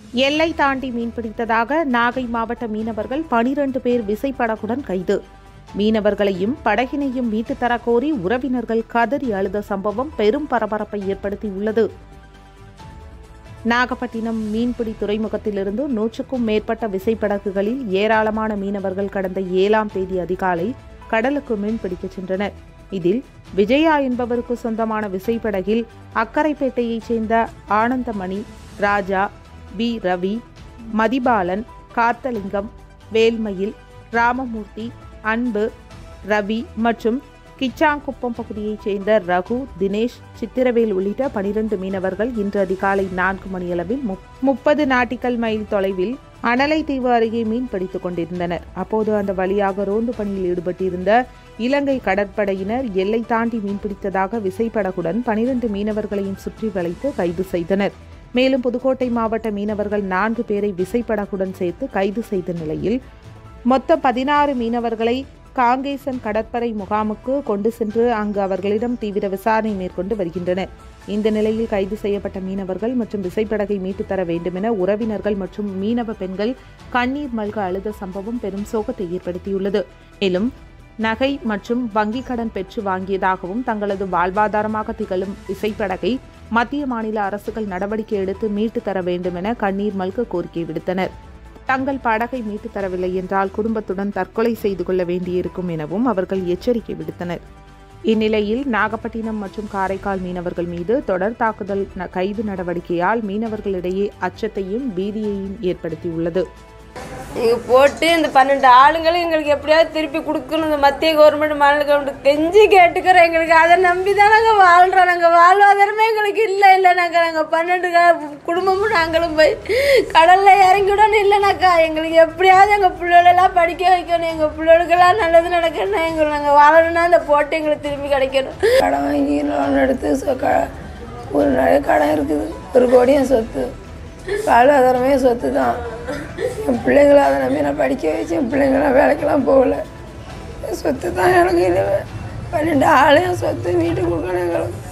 எல்லை தாண்டி மீன்பிடித்ததாக நாகை மாவட்ட மீனவர்கள் பனிரண்டு பேர் விசைப்படகுடன் கைது மீனவர்களையும் படகினையும் மீட்டுத் தரக்கோரி உறவினர்கள் கதறி அழுத சம்பவம் பெரும் பரபரப்பை ஏற்படுத்தியுள்ளது நாகப்பட்டினம் மீன்பிடி துறைமுகத்திலிருந்து நூற்றுக்கும் மேற்பட்ட விசைப்படகுகளில் ஏராளமான மீனவர்கள் கடந்த ஏழாம் தேதி அதிகாலை கடலுக்கு மீன்பிடிக்கச் சென்றனர் இதில் விஜயா என்பவருக்கு சொந்தமான விசைப்படகில் அக்கரைப்பேட்டையைச் சேர்ந்த ஆனந்தமணி ராஜா வி ரவி மதிபாலன் காத்தலிங்கம் வேல்மயில் ராமமூர்த்தி அன்பு ரவி மற்றும் கிச்சாங்குப்பம் பகுதியைச் சேர்ந்த ரகு தினேஷ் சித்திரவேல் உள்ளிட்ட பனிரெண்டு மீனவர்கள் இன்று அதிகாலை நான்கு மணியளவில் முப்- முப்பது நாட்டிக்கல் மைல் தொலைவில் அனலை தீவு அருகே மீன் பிடித்துக் கொண்டிருந்தனர் அப்போது அந்த வழியாக ரோந்து பணியில் ஈடுபட்டிருந்த இலங்கை கடற்படையினர் எல்லை தாண்டி மீன்பிடித்ததாக விசைப்படகுடன் பனிரெண்டு மீனவர்களையும் சுற்றி வளைத்து கைது செய்தனர் மேலும் புதுக்கோட்டை மாவட்ட மீனவர்கள் நான்கு பேரை விசைப்படகுடன் சேர்த்து கைது செய்த நிலையில் மொத்தம் பதினாறு மீனவர்களை காங்கேசன் கடற்படை முகாமுக்கு கொண்டு சென்று அங்கு அவர்களிடம் தீவிர விசாரணை மேற்கொண்டு வருகின்றனர் இந்த நிலையில் கைது செய்யப்பட்ட மீனவர்கள் மற்றும் விசைப்படகை மீட்டுத் தர வேண்டுமென உறவினர்கள் மற்றும் மீனவ பெண்கள் கண்ணீர் மல்க அழுத சம்பவம் பெரும் சோகத்தை ஏற்படுத்தியுள்ளது மேலும் நகை மற்றும் வங்கிக் கடன் பெற்று வாங்கியதாகவும் தங்களது வாழ்வாதாரமாக திகழும் விசைப்படகை மத்திய மாநில அரசுகள் நடவடிக்கை எடுத்து மீட்டு தர வேண்டுமென கண்ணீர் மல்க கோரிக்கை விடுத்தனர் தங்கள் படகை மீட்டு தரவில்லை என்றால் குடும்பத்துடன் தற்கொலை செய்து கொள்ள வேண்டியிருக்கும் எனவும் அவர்கள் எச்சரிக்கை விடுத்தனர் இந்நிலையில் நாகப்பட்டினம் மற்றும் காரைக்கால் மீனவர்கள் மீது தொடர் தாக்குதல் ந- கைது நடவடிக்கையால் மீனவர்களிடையே அச்சத்தையும் பீதியையும் ஏற்படுத்தியுள்ளது இங்கே போட்டு இந்த பன்னெண்டு ஆளுங்களும் எங்களுக்கு எப்படியாவது திருப்பி கொடுக்கணும் இந்த மத்திய கவர்மெண்ட் மாநில கவர்மெண்ட் கெஞ்சி கேட்டுக்கிறோம் எங்களுக்கு அதை நம்பி தான் நாங்கள் வாழ்கிறோம் நாங்கள் வாழ்வாதாரமே எங்களுக்கு இல்லை இல்லைனாக்கா நாங்கள் பன்னெண்டு க- குடும்பமும் நாங்களும் போய் கடலில் இறங்கிவிடணும் இல்லைனாக்கா எங்களுக்கு எப்படியாவது எங்கள் பிள்ளைகளெல்லாம் படிக்க வைக்கணும் எங்கள் பிள்ளைகளுக்கெல்லாம் நல்லது நடக்கணும் எங்களுக்கு நாங்கள் வாழணும்னா இந்த போட்டு எங்களுக்கு திரும்பி கிடைக்கணும் கடன் வாங்கி லோன் எடுத்து சொ- க- ஒரு நிறைய கடன் இருக்குது ஒரு கோடியும் சொத்து வாழ்வாதாரமே சொத்து தான் என் பிள்ளைங்கள அதை நம்பி நான் படிக்க வச்சு என் பிள்ளைங்களாம் வேலைக்கெல்லாம் போகல என் சொத்து தான் எனக்கு இது பன்னெண்டு ஆளையும் சொத்து வீட்டுக்கு கொடுக்கணும் எங்களுக்கு